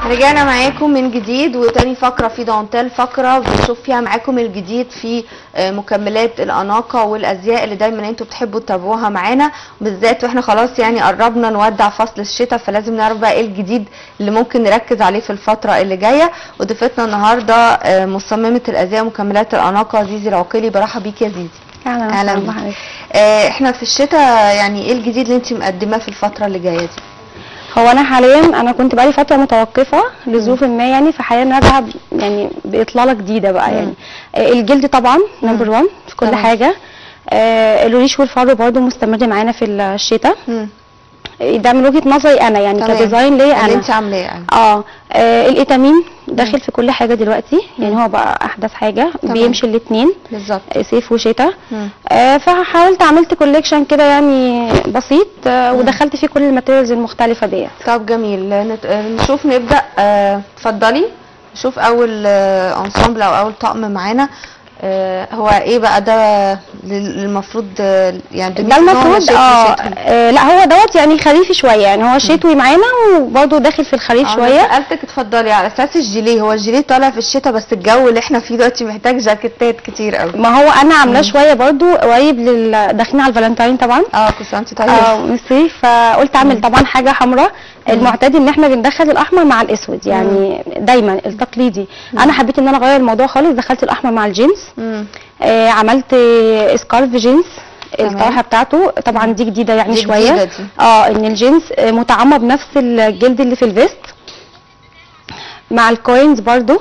رجعنا معاكم من جديد وتاني فقرة في دانتيل فقرة بنشوف فيها معاكم الجديد في آه، مكملات الأناقة والأزياء اللي دايما انتوا بتحبوا تتابعوها معانا بالذات واحنا خلاص يعني قربنا نودع فصل الشتاء فلازم نعرف بقى ايه الجديد اللي ممكن نركز عليه في الفترة اللي جاية وضيفتنا النهاردة آه، مصممة الأزياء ومكملات الأناقة زيزي العقيلي برحب بيك يا زيزي اهلا أهلا وسهلا بيك. بحضرتك آه، احنا في الشتاء يعني ايه الجديد اللي انت مقدماه في الفترة اللي جاية دي هو انا حاليا انا كنت بقالي فتره متوقفه لظروف ما يعني فحاليا راجعه ب- يعني باطلاله جديده بقى مم. يعني آه، الجلد طبعا نمبر 1 في كل تمام. حاجه آه، الريش والفرو برضو مستمر معانا في الشتاء مم. آه، ده من وجهه نظري انا يعني تمام. كديزاين ليا اللي انا انت عاملاه يعني اه آه، الاتامين داخل في كل حاجه دلوقتي يعني هو بقى احدث حاجه تمام. بيمشي الاثنين بالظبط صيف وشتاء مم. آه، فحاولت عملت كوليكشن كده يعني بسيط آه، ودخلت فيه كل الماتيريالز المختلفه ديت طب جميل نت- نشوف نبدأ آه، اتفضلي نشوف أول آه، انسامبل أو أول طقم معانا آه، هو ايه بقى ده لل- المفروض آه، يعني ده بنسميه هو المفروض شتوي اه شتوي. آه، لا هو دوت يعني خريفي شويه يعني هو شتوي معانا وبرده داخل في الخريف آه، شويه أنا سألتك اتفضلي على أساس الجيليه هو الجيليه طالع في الشتاء بس الجو اللي احنا فيه دلوقتي محتاج جاكيتات كتير قوي ما هو انا عاملاه شويه برده قريب لل داخلين على الفالنتاين طبعا اه كنت انت طيب اه ميرسي فقلت اعمل طبعا حاجه حمراء المعتاد ان احنا بندخل الاحمر مع الاسود يعني دايما التقليدي انا حبيت ان انا اغير الموضوع خالص دخلت الاحمر مع الجينز مم. آه عملت آه، سكارف جينز تمام. الطرحه بتاعته طبعا دي جديده يعني دي شويه جديدة دي. اه ان الجينز آه، متعمه بنفس الجلد اللي في الفيست مع الكوينز برضو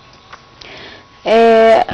آه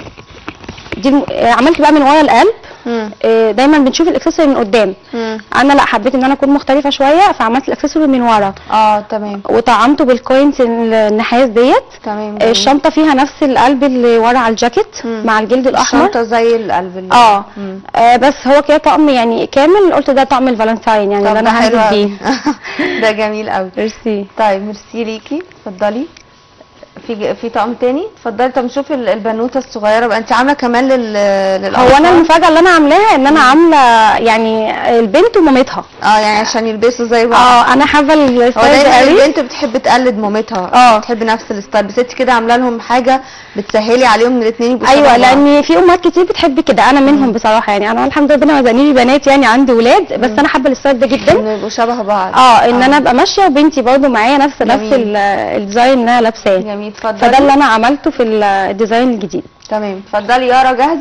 دي الم- آه، عملت بقى من ورا القلب مم. آه دايما بنشوف الاكسسوار من قدام مم. انا لا حبيت ان انا اكون مختلفه شويه فعملت الاكسسوار من ورا اه تمام وطعمته بالكوينز النحاس ديت تمام آه، جميل. الشنطه فيها نفس القلب اللي ورا على الجاكيت مم. مع الجلد الاحمر الشنطة زي القلب اللي اه مم. آه، بس هو كده طقم يعني كامل قلت ده طقم الفالنتاين يعني طب اللي ده انا حلو هنزل قوي بيه ده جميل قوي ميرسي طيب ميرسي ليكي اتفضلي في ج- في طقم تاني اتفضلي طب نشوف ال- البنوته الصغيره بقى انت عامله كمان لل هو انا للأطفال؟ المفاجاه اللي انا عاملاها ان انا عامله يعني البنت ومامتها اه يعني عشان يلبسوا زي بعض اه انا حابه هو الستايل ده دايما قوي البنت بتحب تقلد مامتها اه. بتحب نفس الستايل بس انت كده عامله لهم حاجه بتسهلي عليهم ان الاثنين يبقوا شبه ايوه بعض. لان في امهات كتير بتحب كده انا منهم بصراحه يعني انا الحمد لله ربنا ما رزقنيش بنات يعني عندي ولاد بس انا حابه الستايل ده جدا انه يبقوا شبه بعض اه ان انا ابقى ماشيه وبنتي برضو معايا نفس نفس جميل. ال- الديزاين اللي انا لابساه جميل اتفضلي فده اللي انا عملته في ال- الديزاين الجديد تمام اتفضلي يارا جاهزه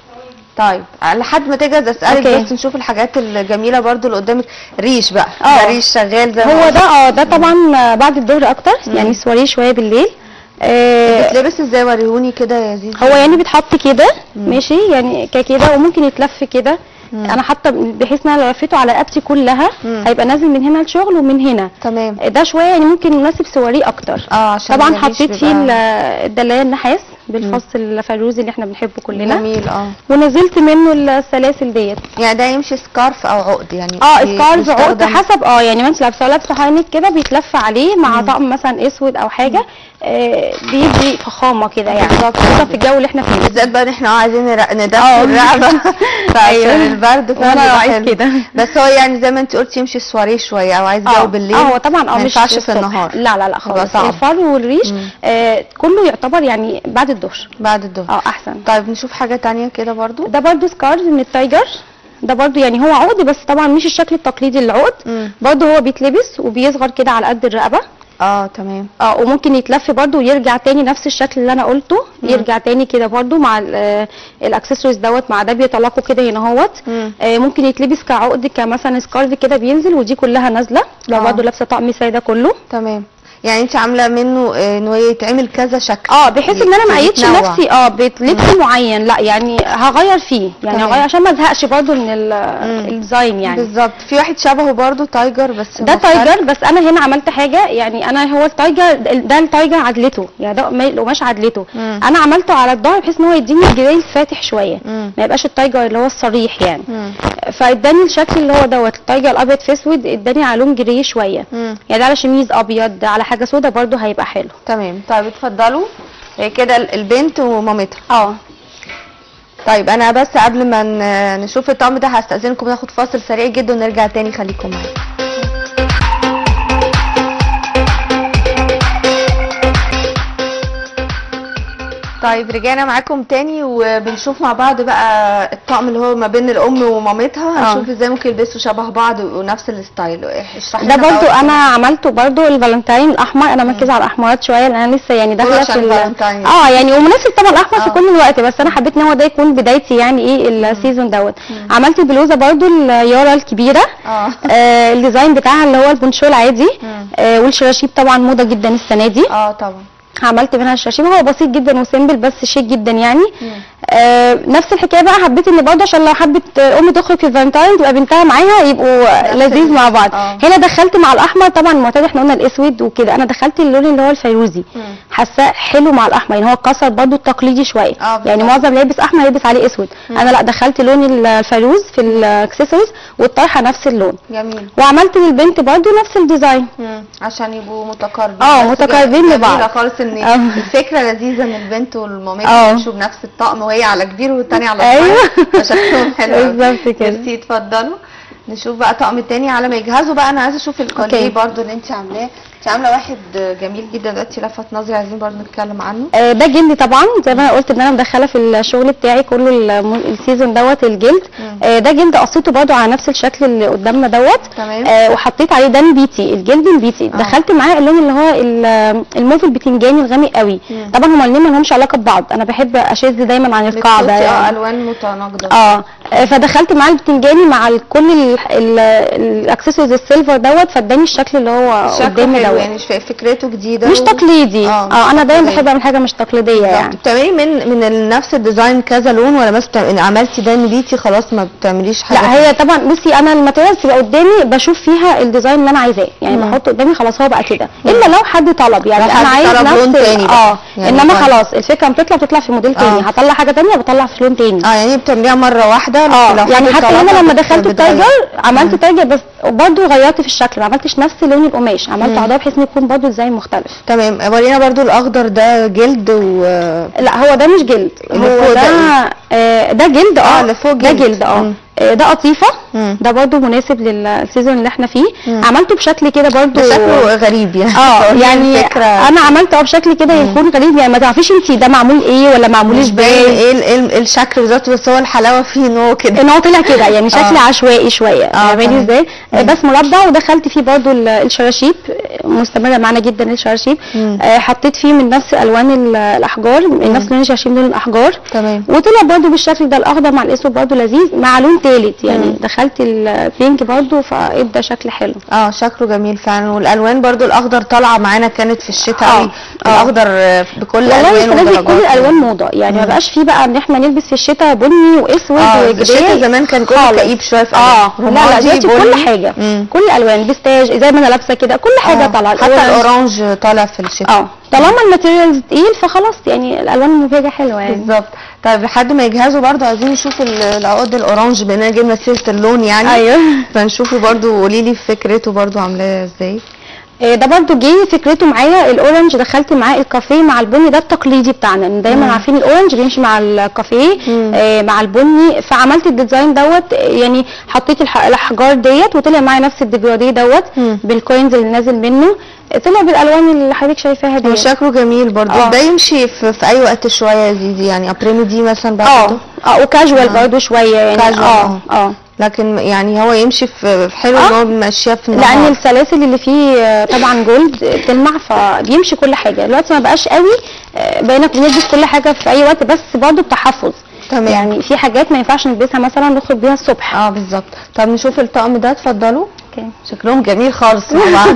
طيب لحد ما تجهز اسالك اوكي. بس نشوف الحاجات الجميله برضو اللي قدامك ريش بقى اه. ده ريش شغال زي ما هو قلت. ده اه ده طبعا بعد الظهر اكتر يعني سواريه شويه بالليل آه بتلبس ازاي وريهوني كده يا زيزي هو يعني بيتحط كده ماشي يعني ككده وممكن يتلف كده مم. انا حاطه بحيث ان انا لو لفيته على رقبتي كلها مم. هيبقى نازل من هنا الشغل ومن هنا تمام ده شويه يعني ممكن يناسب سواريه اكتر اه عشان طبعا الريش حطيت فيه بيبقى ال- الدلايه النحاس بالفص الفيروزي اللي احنا بنحبه كلنا جميل اه ونزلت منه السلاسل ديت يعني ده يمشي سكارف او عقد يعني اه بي- سكارف عقد بيستخدم- حسب اه يعني ما انت لابسه لابسه هاي نيك كده بيتلف عليه مع طقم مثلا اسود او حاجه آه بيدي فخامه كده يعني بالظبط. خصوصا في الجو اللي احنا فيه بالذات بقى ان احنا اه عايزين نر- ندفي اه. الرقبه فعشان ايوه. البرد فعلا وانا بيبقى عايز حلو. كده. بس هو يعني زي ما انت قلتي يمشي سواريه شويه او عايز جو بالليل اه هو طبعا اه ما مش ينفعش في الصبح. النهار لا لا لا يبقى خالص صعب. الفرو والريش مم. آه كله يعتبر يعني بعد الظهر بعد الظهر اه احسن طيب نشوف حاجه تانية كده برضو ده برضو سكارز من التايجر ده برضو يعني هو عقد بس طبعا مش الشكل التقليدي للعقد مم. برضو هو بيتلبس وبيصغر كده على قد الرقبه اه تمام اه وممكن يتلف برضو ويرجع تاني نفس الشكل اللي انا قلته يرجع تاني كده برضو مع ال- آه، الاكسسوارز دوت مع ده بيطلقوا كده هنا اهوت مم. آه، ممكن يتلبس كعقد كمثلا سكارف كده بينزل ودي كلها نازله لو اه. برضو لابسه طقم ساده كله تمام يعني انت عامله منه آه، انه يتعمل كذا شكل اه بحيث ان انا ما اعيدش يتنوع. نفسي اه بلبس معين لا يعني هغير فيه يعني تمام. هغير عشان ما ازهقش برضو من ال- الديزاين يعني بالظبط في واحد شبهه برضو تايجر بس ده مختلف. تايجر بس انا هنا عملت حاجه يعني انا هو التايجر ده التايجر عدلته يعني ده قماش- القماش عدلته مم. انا عملته على الظهر بحيث ان هو يديني الجراي الفاتح شويه مم. ما يبقاش التايجر اللي هو الصريح يعني مم. فاداني الشكل اللي هو دوت التايجر الابيض في اسود اداني على لون جراي شويه مم. يعني ده على شميز ابيض على حاجه سودا برضو هيبقى حلو تمام طيب اتفضلوا هي كده ال- البنت ومامتها اه طيب انا بس قبل ما ن- نشوف الطقم ده هستأذنكم ناخد فاصل سريع جدا ونرجع تاني خليكم معايا طيب رجعنا معاكم تاني وبنشوف مع بعض بقى الطقم اللي هو ما بين الام ومامتها آه. هنشوف ازاي ممكن يلبسوا شبه بعض ونفس الستايل اشرحي ده لنا برضو الأول. انا عملته برضو الفالنتاين الاحمر انا مركزه على الاحمرات شويه لان انا لسه يعني داخله عشان في ال- الفالنتاين. اه يعني ومناسب طبعا الاحمر في آه. كل الوقت بس انا حبيت ان هو ده يكون بدايتي يعني ايه السيزون دوت عملت البلوزه برضو اليارا الكبيره اه آه الديزاين بتاعها اللي هو البونشو العادي مم. آه والشراشيب طبعا موضه جدا السنه دي اه طبعا عملت منها الشراشيب هو بسيط جدا وسيمبل بس شيك جدا يعني مم. آه نفس الحكايه بقى حبيت ان برضه عشان لو حبت ام تخرج في الفالنتاين تبقى بنتها معاها يبقوا نفس لذيذ ال- مع بعض آه. هنا دخلت مع الاحمر طبعا المعتاد احنا قلنا الاسود وكده انا دخلت اللون اللي هو الفيروزي مم. حاساه حلو مع الاحمر يعني هو كسر برضه التقليدي شويه آه، بالظبط. يعني معظم اللي يلبس احمر يلبس عليه اسود انا لا دخلت لون ال- الفيروز في الاكسسوارز والطرحه نفس اللون جميل وعملت للبنت برضه نفس الديزاين مم. عشان يبقوا متقاربين اه، بس متقاربين جميلة لبعض. خالص ان اه. الفكره لذيذه ان البنت والمامات اه. يمشوا بنفس الطقم وهي على كبير والتانية على ايوه. صغير فشكلهم حلو قوي. بالظبط كده. ميرسي اتفضلوا نشوف بقى طقم تاني على ما يجهزوا بقى انا عايزه اشوف الكوليه اوكي. برضو اللي انت عاملاه انت عامله واحد جميل جدا دلوقتي لفت نظري عايزين برضو نتكلم عنه آه، ده جلد طبعا زي ما انا قلت ان انا مدخله في الشغل بتاعي كله الم- السيزون دوت الجلد مم. آه، ده جلد قصيته برضو على نفس الشكل اللي قدامنا دوت تمام. آه، وحطيت عليه ده نبيتي الجلد نبيتي آه. دخلت معاه اللون اللي هو ال- الموف البتنجاني الغامق قوي مم. طبعا هما الاثنين ما لهمش علاقه ببعض انا بحب اشذ دايما عن القاعده بتحطي اه يعني. الوان متناقضه اه آه، فدخلت معاه البتنجاني مع ال- كل ال- ال- الاكسسوارز السيلفر دوت فاداني الشكل اللي هو شكله قدامي حلو دوت يعني ش- فكرته جديده مش و- تقليدي اه، مش اه انا دايما تقليدي. بحب اعمل حاجه مش تقليديه يعني بالظبط. بتعملي من من ال- نفس الديزاين كذا لون ولا بس بتعملي عملتي ده نبيتي خلاص ما بتعمليش حاجه لا هي طبعا بصي انا الماتيريالز تبقى قدامي بشوف فيها الديزاين اللي انا عايزاه يعني مم. بحطه قدامي خلاص هو بقى كده الا لو حد طلب يعني لو انا حد عايز طلب نفس لون ال- تاني بقى. اه يعني انما طيب. خلاص الفكره بتطلع بتطلع في موديل تاني اه. هطلع حاجه تانيه بطلع في لون تاني اه يعني بتعمليها مره واحده لكن اه لو يعني حد حتى طلبها هنا لما بت- دخلت بتغير. التايجر عملت تايجر بس برضه غيرت في الشكل ما عملتش نفس لون القماش عملت عضله بحيث انه يكون برضه ديزاين مختلف تمام ورينا برضو الاخضر ده جلد و لا هو ده مش جلد اللي هو فوق ده ده آه ده جلد اه، اه اللي فوق ده جلد. جلد اه مم. آه، ده قطيفه مم. ده برضو مناسب للسيزون اللي احنا فيه مم. عملته بشكل كده برضو ده شكله غريب يعني اه فقولي يعني الفكرة. انا عملته اه بشكل كده يكون غريب يعني ما تعرفيش انت ده معمول ايه ولا معمول مش باين ازاي ايه ال- ايه ال- الشكل بالظبط بس هو الحلاوه فيه ان هو كده ان هو طلع كده يعني شكل اه. عشوائي شويه اه، فاهماني تمام. ازاي آه، مم. بس مربع ودخلت فيه برضو ال- الشراشيب آه، مستمره معانا جدا الشراشيب مم. آه، حطيت فيه من نفس الوان ال- الاحجار من نفس لون الشراشيب لون الاحجار تمام وطلع برضو بالشكل ده الاخضر مع الاسود برضو لذيذ مع لون تالت يعني مم. دخلت البينك برضو فادى شكل حلو اه شكله جميل فعلا والالوان برضو الاخضر طالعه معانا كانت في الشتاء اه، قوي اه. الاخضر آه، بكل والله الالوان السنه دي كل ودرجات الالوان موضه يعني ما مم. بقاش فيه بقى ان احنا نلبس في الشتاء بني واسود اه وجبال الشتاء زمان كان كله خالص. كئيب شويه في اه ألوان. لا لا رمادي، دلوقتي كل بني. حاجه مم. كل الالوان بستاج زي ما انا لابسه كده كل حاجه اه، طالعه حتى الأورنج. الاورانج طالع في الشتاء اه طالما الماتيريالز تقيل فخلاص يعني الالوان المبهجه حلوه يعني بالظبط طيب لحد ما يجهزوا برضو عايزين نشوف ال- العقد الاورانج بما جبنا سيره اللون يعني ايوه فنشوفه برضو قولي لي فكرته برضو عاملاه ازاي إيه ده برضو جه فكرته معايا الاورنج دخلت معاه الكافيه مع البني ده التقليدي بتاعنا لأن دايما مم. عارفين الاورنج بيمشي مع الكافيه مم. إيه مع البني فعملت الديزاين دوت يعني حطيت الح- الاحجار ديت وطلع معايا نفس الديكوريه دوت مم. بالكوينز اللي نازل منه طلع بالالوان اللي حضرتك شايفاها هو دي شكله جميل برضو اه. ده يمشي في, في اي وقت شويه يا زيزي يعني ابريمي دي مثلا اه بعده اه وكاجوال اه. برضو شويه يعني كاجوال، اه اه لكن يعني هو يمشي في في حلو اه. ان هو ماشيه في لان النهار السلاسل اللي فيه آه، طبعا جولد آه، بتلمع فبيمشي كل حاجه دلوقتي ما بقاش قوي آه، بقينا بنلبس كل حاجه في اي وقت بس برضه بتحفظ تمام. يعني في حاجات ما ينفعش نلبسها مثلا نخرج بيها الصبح اه بالظبط طب نشوف الطقم ده اتفضلوا اوكي شكلهم جميل خالص مع بعض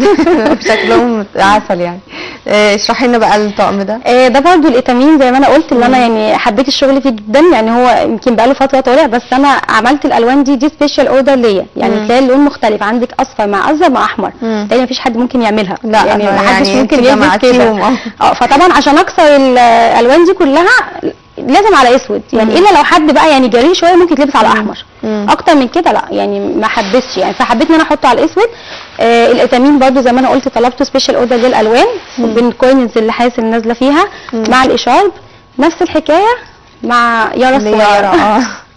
شكلهم عسل يعني آه، اشرحي لنا بقى الطقم ده آه، ده برضو الاتامين زي ما انا قلت اللي انا يعني حبيت الشغل فيه جدا يعني هو يمكن بقاله فتره طالع بس انا عملت الالوان دي دي سبيشال اوردر ليا يعني مم. تلاقي اللون مختلف عندك اصفر مع ازرق مع احمر مم. تلاقي مفيش حد ممكن يعملها لا، يعني أنا ما حدش يعني ممكن انت يلبس جمعتيهم، كده اه. اه فطبعا عشان اكسر الالوان دي كلها لازم على اسود يعني مم. الا لو حد بقى يعني جريء شويه ممكن يتلبس على احمر مم. اكتر من كده لا يعني ما حبسش يعني فحبيت ان انا احطه على الاسود آه الاتامين برضو زي ما انا قلت طلبته سبيشال اوردر للالوان بالكوينز اللي حاسس اللي نازله فيها مم. مع الاشارب نفس الحكايه مع يارا اللي الصغيره يارا اه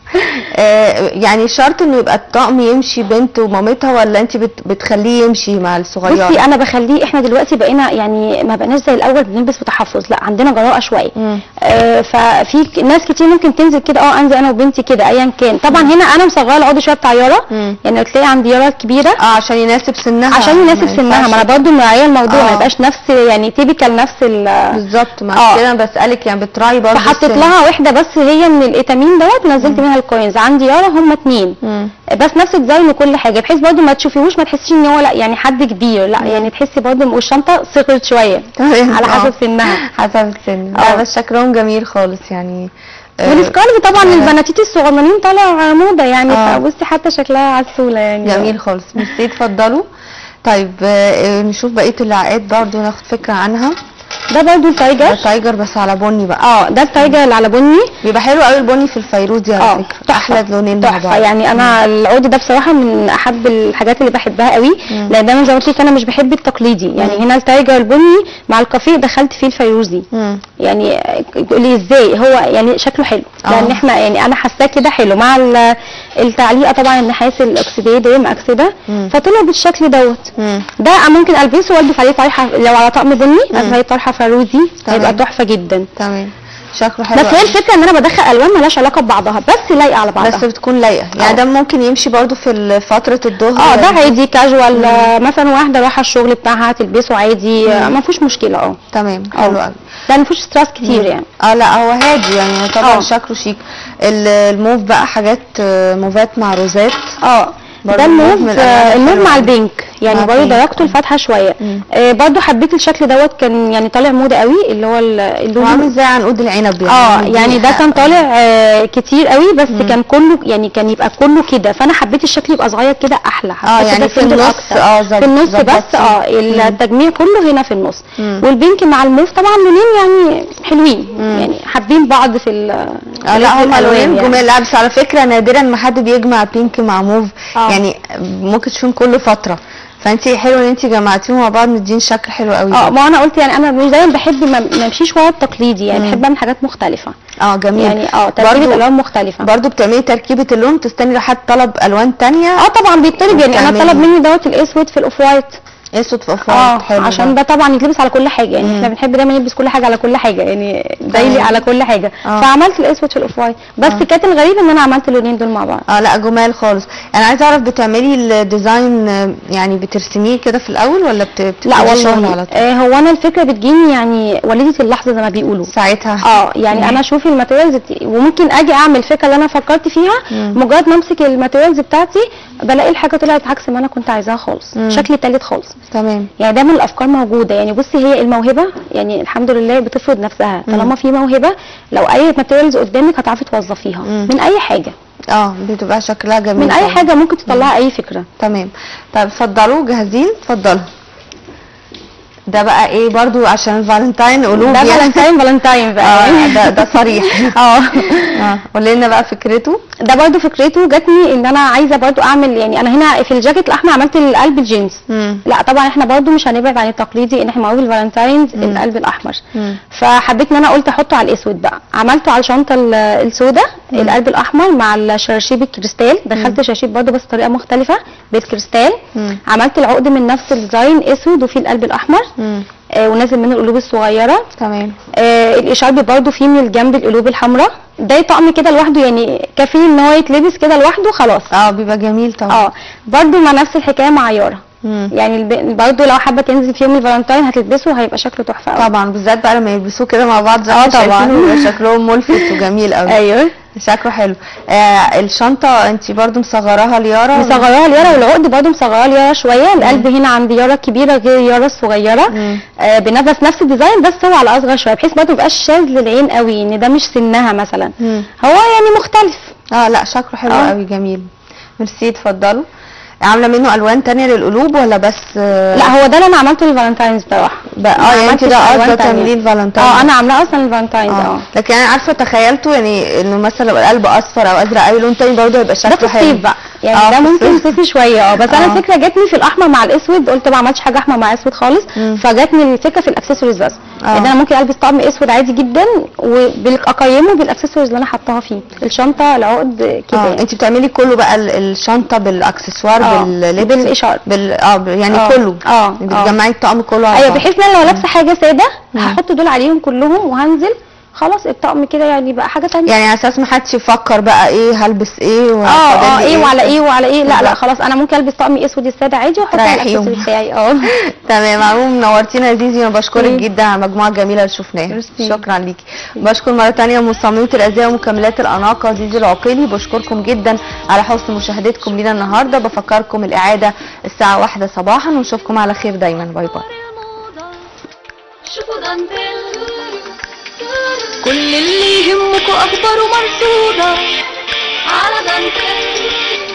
آه، يعني شرط انه يبقى الطقم يمشي بنت ومامتها ولا انت بت بتخليه يمشي مع الصغيره بصي انا بخليه احنا دلوقتي بقينا يعني ما بقناش زي الاول بنلبس بتحفظ لا عندنا جراءه شويه مم. آه ففي ك- ناس كتير ممكن تنزل كده اه انزل انا وبنتي كده ايا كان طبعا هنا انا مصغره العقد شويه بتاع يارا مم. يعني تلاقي عندي يارا كبيره اه عشان يناسب سنها عشان يناسب ما سنها ما انا ينفعش- برضو مراعيه الموضوع ما آه. يبقاش نفس يعني تيبيكال نفس ال بالظبط ما آه. كده انا بسالك يعني بتراعي برضه فحطيت السن. لها واحده بس هي من الايتامين دوت نزلت منها الكوينز عندي يارا هم اتنين مم. بس نفس الديزاين وكل حاجه بحيث برضو ما تشوفيهوش ما تحسيش ان هو لا يعني حد كبير لا يعني تحسي برضو والشنطه صغرت شويه تمام على حسب آه. سنها حسب السن آه. لا بس شكلهم جميل خالص يعني آه، والسكارف طبعا آه. البناتيت الصغننين طالع موضه يعني آه. فبصي حتى شكلها عسوله يعني جميل خالص ميرسي اتفضلوا طيب آه، نشوف بقيه العقاد برضو ناخد فكره عنها ده برضو ده التايجر تايجر بس على بني بقى اه ده التايجر اللي على بني بيبقى حلو قوي البني في الفيروزي على اه فكره احلى لونين مع تحفه بعض يعني انا العود ده بصراحه من احب الحاجات اللي بحبها قوي مم. لان دايما زي ما قلت لك انا مش بحب التقليدي يعني هنا التايجر البني مع الكافيه دخلت فيه الفيروزي مم. يعني تقولي ازاي هو يعني شكله حلو آه. لان احنا يعني انا حاساه كده حلو مع ال- التعليقه طبعا النحاس الاكسديه دي مأكسده مم. فطلع بالشكل دوت مم. ده ممكن البسه والبس عليه طرحه لو على طقم بني البس عليه طرحه فيروزي تمام. هيبقى تحفه جدا تمام شكله حلو بس هي قوي. الفكره ان انا بدخل الوان مالهاش علاقه ببعضها بس لايقه على بعضها بس بتكون لايقه يعني آه. ده ممكن يمشي برضو في ال- فتره الظهر اه ده ولا- عادي كاجوال آه، مثلا واحده رايحه الشغل بتاعها تلبسه عادي آه، مم. ما فيهوش مشكله اه تمام آه. حلو قوي لا ما فيهوش ستريس كتير يعني اه لا هو هادي يعني طبعا آه. شكله شيك ال- الموف بقى حاجات آه، موفات مع روزات اه برضه ده الموف الموف من آه، الألوان الموف الحلوة مع أوي. البينك يعني مع برضه البينك. درجته الفاتحه شويه مم. آه برضه حبيت الشكل دوت كان يعني طالع موضه قوي اللي هو ال- اللون وعامل زي عنقود العنب يعني اه دي يعني ده حق- كان طالع آه كتير قوي بس مم. كان كله يعني كان يبقى كله كده فانا حبيت الشكل يبقى صغير كده احلى اه حسيت يعني كده في سيمبل النص أكتر. اه زب- في النص بس ظبطتي. اه مم. التجميع كله هنا في النص مم. والبينك مع الموف طبعا لونين يعني حلوين مم. يعني حابين بعض في ال اه لا في هما الألوان لونين يعني. جمال لا بس على فكره نادرا ما حد بيجمع بينك مع موف آه. يعني ممكن تشوفين كل فتره فانت حلو ان انت جمعتيهم مع بعض مدين شكل حلو قوي اه ده. ما انا قلت يعني انا مش دايما بحب ما ما امشيش ورا التقليدي يعني مم. بحب اعمل حاجات مختلفه اه جميل يعني اه تركيبه برضو الوان مختلفه برضو بتعملي تركيبه اللون تستني لحد طلب الوان تانية اه طبعا بيطلب يعني انا وبتعملي- طلب مني دوت الاسود في الاوف وايت اسود في اه افوار حلو عشان ده طبعا يتلبس على كل حاجه يعني مم. احنا بنحب دايما نلبس كل حاجه على كل حاجه يعني دايلي تمام. على كل حاجه آه. فعملت الاسود في الاوف وايت بس آه. كانت الغريب ان انا عملت اللونين دول مع بعض اه لا جمال خالص انا عايزه اعرف بتعملي الديزاين آه، يعني بترسميه كده في الاول ولا بت... لا بتبتدي الشغل والله على طول آه هو انا الفكره بتجيني يعني وليده اللحظه زي ما بيقولوا ساعتها اه يعني انا اشوف الماتيريالز بت- وممكن اجي اعمل الفكره اللي انا فكرت فيها مم. مجرد ما امسك الماتيريالز بتاعتي بلاقي الحاجه طلعت عكس ما انا كنت عايزاها خالص مم. شكل تالت خالص تمام يعني دايما الافكار موجوده يعني بصي هي الموهبه يعني الحمد لله بتفرض نفسها مم. طالما في موهبه لو اي ماتيريالز قدامك هتعرفي توظفيها مم. من اي حاجه اه بتبقى شكلها جميل من اي طبعاً. حاجه ممكن تطلعي اي فكره تمام طيب اتفضلوا جاهزين اتفضلوا ده بقى ايه برضو عشان الفالنتاين قلوب ده يعني. فالنتاين فالنتاين بقى اه يعني. ده ده صريح اه اه قولي لنا بقى فكرته ده برضو فكرته جاتني ان انا عايزه برضو اعمل يعني انا هنا في الجاكيت الاحمر عملت القلب الجينز امم لا طبعا احنا برضو مش هنبعد عن التقليدي ان احنا معروف الفالنتاينز مم. القلب الاحمر مم. فحبيت ان انا قلت احطه على الاسود بقى عملته على الشنطه ال- السوداء مم. القلب الاحمر مع الشراشيب الكريستال دخلت شراشيب برضو بس بطريقه مختلفه بالكريستال مم. عملت العقد من نفس الديزاين اسود وفيه القلب الاحمر مم. آه ونازل منه القلوب الصغيره تمام آه الاشارب برضو فيه من الجنب القلوب الحمراء ده طقم كده لوحده يعني كفيل ان هو يتلبس كده لوحده خلاص اه بيبقى جميل طبعا اه برضو مع نفس الحكايه مع يارا مم. يعني الب... برضو لو حابه تنزل في يوم الفالنتاين هتلبسه هيبقى شكله تحفه قوي طبعا بالذات بقى لما يلبسوه كده مع بعض زي اه ما طبعا. شايفينه بيبقى شكلهم ملفت وجميل قوي ايوه شكله حلو آه الشنطه انت برضو مصغراها ليارا مصغراها ليارا والعقد برضو مصغراها ليارا شويه القلب هنا عند يارا الكبيره غير يارا الصغيره مم. آه بنفس نفس الديزاين بس هو على اصغر شويه بحيث برضو ميبقاش شاذ للعين قوي ان ده مش سنها مثلا مم. هو يعني مختلف اه لا شكله حلو آه. قوي جميل ميرسي اتفضلوا عامله منه الوان تانية للقلوب ولا بس آه لا هو ده اللي انا عملته للفالنتاينز بصراحه بقى ما اه يعني انت عملتش ده ألوان قصده تانية. تعمليه الفالنتاين اه انا عاملاه اصلا للفالنتاينز اه اه لكن انا عارفه تخيلته يعني انه مثلا لو القلب اصفر او ازرق اي لون تاني برضه هيبقى ده شكله في حلو الصيف بقى يعني آه، ده في ممكن الصيف. صيفي شويه اه بس انا آه. الفكره جاتني في الاحمر مع الاسود قلت ما عملتش حاجه احمر مع اسود خالص مم. فجاتني الفكره في الاكسسوارز بس آه. يعني انا ممكن البس طقم اسود عادي جدا واقيمه بالاكسسوارز اللي انا حطاها فيه الشنطه العقد كده اه يعني. انت بتعملي كله بقى ال- الشنطه بالاكسسوار آه، باللبس بالاشاره بال اه ب- يعني آه، كله آه، آه. بتجمعي الطقم كله على ايوه بعض. بحيث ان انا لو لابسه حاجه ساده مم. هحط دول عليهم كلهم وهنزل خلاص الطقم كده يعني بقى حاجه تانية يعني على اساس ما حدش يفكر بقى ايه هلبس ايه اه وفاضل اه لي ايه وعلى ايه وعلى ايه لا لا بالظبط. خلاص انا ممكن البس طقم اسود الساده عادي واحط على تريحيهم. الاكسسوار بتاعي اه تمام عموما نورتينا يا زيزي انا بشكرك مم. جدا على المجموعه الجميله اللي شفناها ميرسي. شكرا ليكي بشكر مره تانية مصممه الازياء ومكملات الاناقه زيزي العقيلي بشكركم جدا على حسن مشاهدتكم لينا النهارده بفكركم الاعاده الساعه واحدة صباحا ونشوفكم على خير دايما باي باي شوفوا دانتيل كل اللي يهمكوا اخباره مرصودة على دانتيل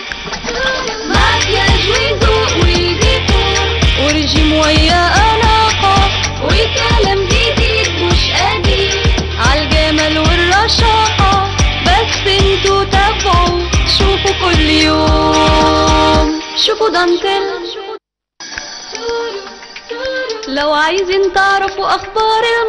مكياج وذوق وديكور ورجيم ويا اناقة وكلام جديد مش قديم عالجمال والرشاقة بس انتوا تابعوا شوفوا كل يوم شوفوا دانتيل لو عايزين تعرفوا اخبار